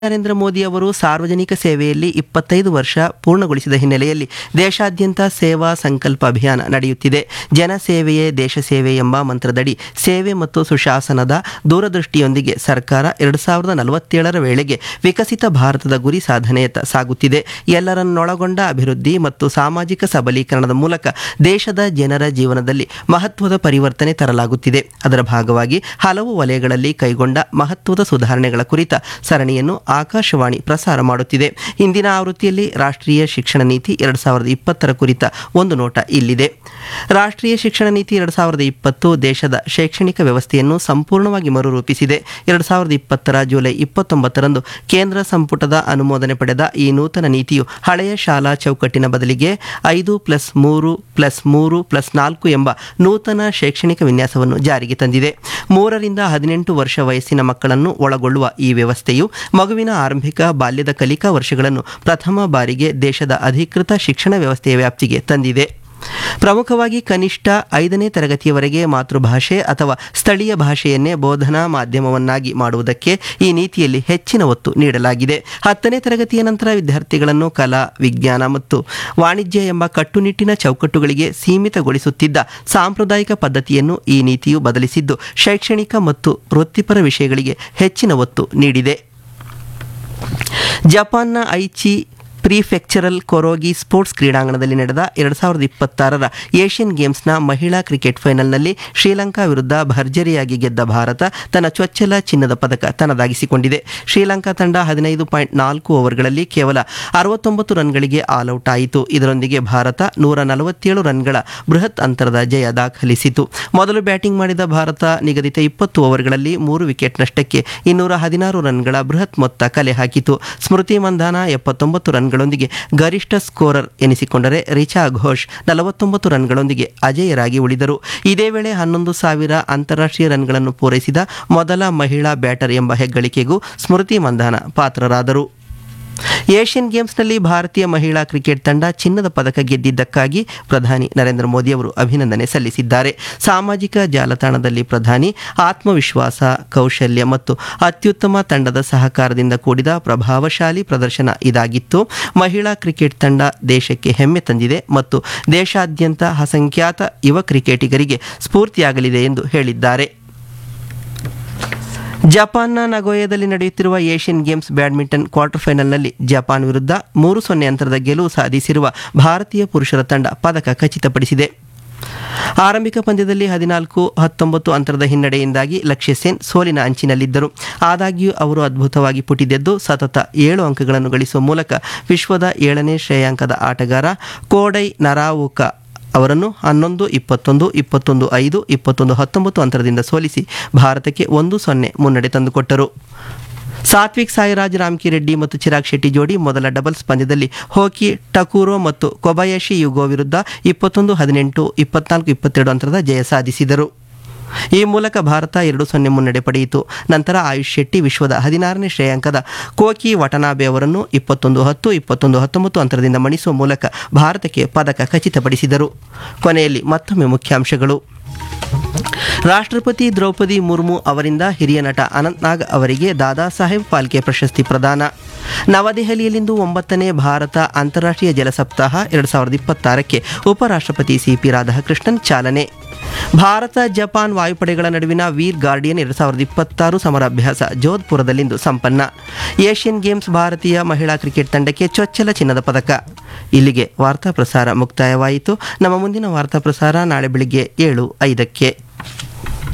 ನರೇಂದ್ರ ಮೋದಿ ಅವರು ಸಾರ್ವಜನಿಕ ಸೇವೆಯಲ್ಲಿ ಇಪ್ಪತ್ತೈದು ವರ್ಷ ಪೂರ್ಣಗೊಳಿಸಿದ ಹಿನ್ನೆಲೆಯಲ್ಲಿ ದೇಶಾದ್ಯಂತ ಸೇವಾ ಸಂಕಲ್ಪ ಅಭಿಯಾನ ನಡೆಯುತ್ತಿದೆ ಜನ ಸೇವೆಯೇ ದೇಶ ಸೇವೆ ಎಂಬ ಮಂತ್ರದಡಿ ಸೇವೆ ಮತ್ತು ಸುಶಾಸನದ ದೂರದೃಷ್ಟಿಯೊಂದಿಗೆ ಸರ್ಕಾರ ಎರಡು ಸಾವಿರದ ನಲವತ್ತೇಳರ ವೇಳೆಗೆ ವಿಕಸಿತ ಭಾರತದ ಗುರಿ ಸಾಧನೆಯತ್ತ ಸಾಗುತ್ತಿದೆ ಎಲ್ಲರನ್ನೊಳಗೊಂಡ ಅಭಿವೃದ್ಧಿ ಮತ್ತು ಸಾಮಾಜಿಕ ಸಬಲೀಕರಣದ ಮೂಲಕ ದೇಶದ ಜನರ ಜೀವನದಲ್ಲಿ ಮಹತ್ವದ ಪರಿವರ್ತನೆ ತರಲಾಗುತ್ತಿದೆ ಅದರ ಭಾಗವಾಗಿ ಹಲವು ವಲಯಗಳಲ್ಲಿ ಕೈಗೊಂಡ ಮಹತ್ವದ ಸುಧಾರಣೆಗಳ ಕುರಿತ ಸರಣಿಯನ್ನು ಆಕಾಶವಾಣಿ ಪ್ರಸಾರ ಮಾಡುತ್ತಿದೆ ಇಂದಿನ ಆವೃತ್ತಿಯಲ್ಲಿ ರಾಷ್ಟ್ರೀಯ ಶಿಕ್ಷಣ ನೀತಿ ಎರಡು ಸಾವಿರದ ಇಪ್ಪತ್ತರ ಕುರಿತ ಒಂದು ನೋಟ ಇಲ್ಲಿದೆ ರಾಷ್ಟ್ರೀಯ ಶಿಕ್ಷಣ ನೀತಿ ಎರಡು ಸಾವಿರದ ಇಪ್ಪತ್ತು ದೇಶದ ಶೈಕ್ಷಣಿಕ ವ್ಯವಸ್ಥೆಯನ್ನು ಸಂಪೂರ್ಣವಾಗಿ ಮರುರೂಪಿಸಿದೆ ಎರಡು ಸಾವಿರದ ಇಪ್ಪತ್ತರ ಜುಲೈ ಇಪ್ಪತ್ತೊಂಬತ್ತರಂದು ಕೇಂದ್ರ ಸಂಪುಟದ ಅನುಮೋದನೆ ಪಡೆದ ಈ ನೂತನ ನೀತಿಯು ಹಳೆಯ ಶಾಲಾ ಚೌಕಟ್ಟಿನ ಬದಲಿಗೆ ಐದು ಪ್ಲಸ್ ಮೂರು ಪ್ಲಸ್ ಮೂರು ಪ್ಲಸ್ ನಾಲ್ಕು ಎಂಬ ನೂತನ ಶೈಕ್ಷಣಿಕ ವಿನ್ಯಾಸವನ್ನು ಜಾರಿಗೆ ತಂದಿದೆ ಮೂರರಿಂದ ಹದಿನೆಂಟು ವರ್ಷ ವಯಸ್ಸಿನ ಮಕ್ಕಳನ್ನು ಒಳಗೊಳ್ಳುವ ಈ ವ್ಯವಸ್ಥೆಯು ಮಗುವಿನ ಆರಂಭಿಕ ಬಾಲ್ಯದ ಕಲಿಕಾ ವರ್ಷಗಳನ್ನು ಪ್ರಥಮ ಬಾರಿಗೆ ದೇಶದ ಅಧಿಕೃತ ಶಿಕ್ಷಣ ವ್ಯವಸ್ಥೆಯ ವ್ಯಾಪ್ತಿಗೆ ತಂದಿದೆ ಪ್ರಮುಖವಾಗಿ ಕನಿಷ್ಠ ಐದನೇ ತರಗತಿಯವರೆಗೆ ಮಾತೃಭಾಷೆ ಅಥವಾ ಸ್ಥಳೀಯ ಭಾಷೆಯನ್ನೇ ಬೋಧನಾ ಮಾಧ್ಯಮವನ್ನಾಗಿ ಮಾಡುವುದಕ್ಕೆ ಈ ನೀತಿಯಲ್ಲಿ ಹೆಚ್ಚಿನ ಒತ್ತು ನೀಡಲಾಗಿದೆ ಹತ್ತನೇ ತರಗತಿಯ ನಂತರ ವಿದ್ಯಾರ್ಥಿಗಳನ್ನು ಕಲಾ ವಿಜ್ಞಾನ ಮತ್ತು ವಾಣಿಜ್ಯ ಎಂಬ ಕಟ್ಟುನಿಟ್ಟಿನ ಚೌಕಟ್ಟುಗಳಿಗೆ ಸೀಮಿತಗೊಳಿಸುತ್ತಿದ್ದ ಸಾಂಪ್ರದಾಯಿಕ ಪದ್ಧತಿಯನ್ನು ಈ ನೀತಿಯು ಬದಲಿಸಿದ್ದು ಶೈಕ್ಷಣಿಕ ಮತ್ತು ವೃತ್ತಿಪರ ವಿಷಯಗಳಿಗೆ ಹೆಚ್ಚಿನ ಒತ್ತು ನೀಡಿದೆ ಜಪಾನ್ನ ಐಚಿ ಪ್ರಿಫೆಕ್ಚರಲ್ ಕೊರೋಗಿ ಸ್ಪೋರ್ಟ್ಸ್ ಕ್ರೀಡಾಂಗಣದಲ್ಲಿ ನಡೆದ ಎರಡು ಸಾವಿರದ ಇಪ್ಪತ್ತಾರರ ಏಷ್ಯನ್ ಗೇಮ್ಸ್ನ ಮಹಿಳಾ ಕ್ರಿಕೆಟ್ ಫೈನಲ್ನಲ್ಲಿ ಶ್ರೀಲಂಕಾ ವಿರುದ್ಧ ಭರ್ಜರಿಯಾಗಿ ಗೆದ್ದ ಭಾರತ ತನ್ನ ಚೊಚ್ಚಲ ಚಿನ್ನದ ಪದಕ ತನ್ನದಾಗಿಸಿಕೊಂಡಿದೆ ಶ್ರೀಲಂಕಾ ತಂಡ ಹದಿನೈದು ಪಾಯಿಂಟ್ ನಾಲ್ಕು ಓವರ್ಗಳಲ್ಲಿ ಕೇವಲ ಅರವತ್ತೊಂಬತ್ತು ರನ್ಗಳಿಗೆ ಆಲ್ಔಟ್ ಆಯಿತು ಇದರೊಂದಿಗೆ ಭಾರತ ನೂರ ನಲವತ್ತೇಳು ರನ್ಗಳ ಬೃಹತ್ ಅಂತರದ ಜಯ ದಾಖಲಿಸಿತು ಮೊದಲು ಬ್ಯಾಟಿಂಗ್ ಮಾಡಿದ ಭಾರತ ನಿಗದಿತ ಇಪ್ಪತ್ತು ಓವರ್ಗಳಲ್ಲಿ ಮೂರು ವಿಕೆಟ್ ನಷ್ಟಕ್ಕೆ ಇನ್ನೂರ ಹದಿನಾರು ರನ್ಗಳ ಬೃಹತ್ ಮೊತ್ತ ಕಲೆ ಹಾಕಿತು ಸ್ಮೃತಿ ಮಂಧಾನ ಎಪ್ಪತ್ತೊಂಬತ್ತು ರನ್ಗಳೊಂದಿಗೆ ಗರಿಷ್ಠ ಸ್ಕೋರರ್ ಎನಿಸಿಕೊಂಡರೆ ರಿಚಾ ಘೋಷ್ ನಲವತ್ತೊಂಬತ್ತು ರನ್ಗಳೊಂದಿಗೆ ಅಜೇಯರಾಗಿ ಉಳಿದರು ಇದೇ ವೇಳೆ ಹನ್ನೊಂದು ಸಾವಿರ ಅಂತಾರಾಷ್ಟ್ರೀಯ ರನ್ಗಳನ್ನು ಪೂರೈಸಿದ ಮೊದಲ ಮಹಿಳಾ ಬ್ಯಾಟರ್ ಎಂಬ ಹೆಗ್ಗಳಿಕೆಗೂ ಸ್ಮೃತಿ ಮಂಧಾನ ಪಾತ್ರರಾದರು ಏಷ್ಯನ್ ಗೇಮ್ಸ್ನಲ್ಲಿ ಭಾರತೀಯ ಮಹಿಳಾ ಕ್ರಿಕೆಟ್ ತಂಡ ಚಿನ್ನದ ಪದಕ ಗೆದ್ದಿದ್ದಕ್ಕಾಗಿ ಪ್ರಧಾನಿ ನರೇಂದ್ರ ಮೋದಿ ಅವರು ಅಭಿನಂದನೆ ಸಲ್ಲಿಸಿದ್ದಾರೆ ಸಾಮಾಜಿಕ ಜಾಲತಾಣದಲ್ಲಿ ಪ್ರಧಾನಿ ಆತ್ಮವಿಶ್ವಾಸ ಕೌಶಲ್ಯ ಮತ್ತು ಅತ್ಯುತ್ತಮ ತಂಡದ ಸಹಕಾರದಿಂದ ಕೂಡಿದ ಪ್ರಭಾವಶಾಲಿ ಪ್ರದರ್ಶನ ಇದಾಗಿತ್ತು ಮಹಿಳಾ ಕ್ರಿಕೆಟ್ ತಂಡ ದೇಶಕ್ಕೆ ಹೆಮ್ಮೆ ತಂದಿದೆ ಮತ್ತು ದೇಶಾದ್ಯಂತ ಅಸಂಖ್ಯಾತ ಯುವ ಕ್ರಿಕೆಟಿಗರಿಗೆ ಸ್ಫೂರ್ತಿಯಾಗಲಿದೆ ಎಂದು ಹೇಳಿದ್ದಾರೆ ಜಪಾನ್ನ ನಗೋಯದಲ್ಲಿ ನಡೆಯುತ್ತಿರುವ ಏಷ್ಯನ್ ಗೇಮ್ಸ್ ಬ್ಯಾಡ್ಮಿಂಟನ್ ಕ್ವಾರ್ಟರ್ ಫೈನಲ್ನಲ್ಲಿ ಜಪಾನ್ ವಿರುದ್ಧ ಮೂರು ಸೊನ್ನೆ ಅಂತರದ ಗೆಲುವು ಸಾಧಿಸಿರುವ ಭಾರತೀಯ ಪುರುಷರ ತಂಡ ಪದಕ ಖಚಿತಪಡಿಸಿದೆ ಆರಂಭಿಕ ಪಂದ್ಯದಲ್ಲಿ ಹದಿನಾಲ್ಕು ಹತ್ತೊಂಬತ್ತು ಅಂತರದ ಹಿನ್ನಡೆಯಿಂದಾಗಿ ಲಕ್ಷ್ಯ ಸೇನ್ ಸೋಲಿನ ಅಂಚಿನಲ್ಲಿದ್ದರು ಆದಾಗ್ಯೂ ಅವರು ಅದ್ಭುತವಾಗಿ ಪುಟಿದೆದ್ದು ಸತತ ಏಳು ಅಂಕಗಳನ್ನು ಗಳಿಸುವ ಮೂಲಕ ವಿಶ್ವದ ಏಳನೇ ಶ್ರೇಯಾಂಕದ ಆಟಗಾರ ಕೋಡೈ ನರಾವುಕ ಅವರನ್ನು ಹನ್ನೊಂದು ಇಪ್ಪತ್ತೊಂದು ಇಪ್ಪತ್ತೊಂದು ಐದು ಇಪ್ಪತ್ತೊಂದು ಹತ್ತೊಂಬತ್ತು ಅಂತರದಿಂದ ಸೋಲಿಸಿ ಭಾರತಕ್ಕೆ ಒಂದು ಸೊನ್ನೆ ಮುನ್ನಡೆ ತಂದುಕೊಟ್ಟರು ಸಾತ್ವಿಕ್ ಸಾಯಿರಾಜ್ ರಾಮ್ಕಿರೆಡ್ಡಿ ಮತ್ತು ಚಿರಾಗ್ ಶೆಟ್ಟಿ ಜೋಡಿ ಮೊದಲ ಡಬಲ್ಸ್ ಪಂದ್ಯದಲ್ಲಿ ಹೋಕಿ ಟಕೂರೋ ಮತ್ತು ಕೊಬಯಾಶಿ ಯುಗೋ ವಿರುದ್ಧ ಇಪ್ಪತ್ತೊಂದು ಹದಿನೆಂಟು ಇಪ್ಪತ್ನಾಲ್ಕು ಇಪ್ಪತ್ತೆರಡು ಅಂತರದ ಜಯ ಸಾಧಿಸಿದರು ಈ ಮೂಲಕ ಭಾರತ ಎರಡು ಸೊನ್ನೆ ಮುನ್ನಡೆ ಪಡೆಯಿತು ನಂತರ ಆಯುಷ್ ಶೆಟ್ಟಿ ವಿಶ್ವದ ಹದಿನಾರನೇ ಶ್ರೇಯಾಂಕದ ಕೋಕಿ ವಟನಾಬೆ ಅವರನ್ನು ಇಪ್ಪತ್ತೊಂದು ಹತ್ತು ಇಪ್ಪತ್ತೊಂದು ಹತ್ತೊಂಬತ್ತು ಅಂತರದಿಂದ ಮಣಿಸುವ ಮೂಲಕ ಭಾರತಕ್ಕೆ ಪದಕ ಖಚಿತಪಡಿಸಿದರು ಕೊನೆಯಲ್ಲಿ ಮತ್ತೊಮ್ಮೆ ಮುಖ್ಯಾಂಶಗಳು ರಾಷ್ಟ್ರಪತಿ ದ್ರೌಪದಿ ಮುರ್ಮು ಅವರಿಂದ ಹಿರಿಯ ನಟ ಅನಂತ್ನಾಗ್ ಅವರಿಗೆ ದಾದಾ ಸಾಹೇಬ್ ಫಾಲ್ಕೆ ಪ್ರಶಸ್ತಿ ಪ್ರದಾನ ನವದೆಹಲಿಯಲ್ಲಿಂದು ಒಂಬತ್ತನೇ ಭಾರತ ಅಂತಾರಾಷ್ಟ್ರೀಯ ಜಲ ಸಪ್ತಾಹ ಎರಡು ಸಾವಿರದ ಇಪ್ಪತ್ತಾರಕ್ಕೆ ಉಪರಾಷ್ಟ್ರಪತಿ ಸಿಪಿ ರಾಧಾಕೃಷ್ಣನ್ ಚಾಲನೆ ಭಾರತ ಜಪಾನ್ ವಾಯುಪಡೆಗಳ ನಡುವಿನ ವೀರ್ ಗಾರ್ಡಿಯನ್ ಎರಡು ಸಾವಿರದ ಇಪ್ಪತ್ತಾರು ಸಮರಾಭ್ಯಾಸ ಜೋಧ್ಪುರದಲ್ಲಿಂದು ಸಂಪನ್ನ ಏಷ್ಯನ್ ಗೇಮ್ಸ್ ಭಾರತೀಯ ಮಹಿಳಾ ಕ್ರಿಕೆಟ್ ತಂಡಕ್ಕೆ ಚೊಚ್ಚಲ ಚಿನ್ನದ ಪದಕ ಇಲ್ಲಿಗೆ ವಾರ್ತಾ ಪ್ರಸಾರ ಮುಕ್ತಾಯವಾಯಿತು ನಮ್ಮ ಮುಂದಿನ ವಾರ್ತಾ ಪ್ರಸಾರ ನಾಳೆ ಬೆಳಿಗ್ಗೆ ಏಳು ಐದಕ್ಕೆ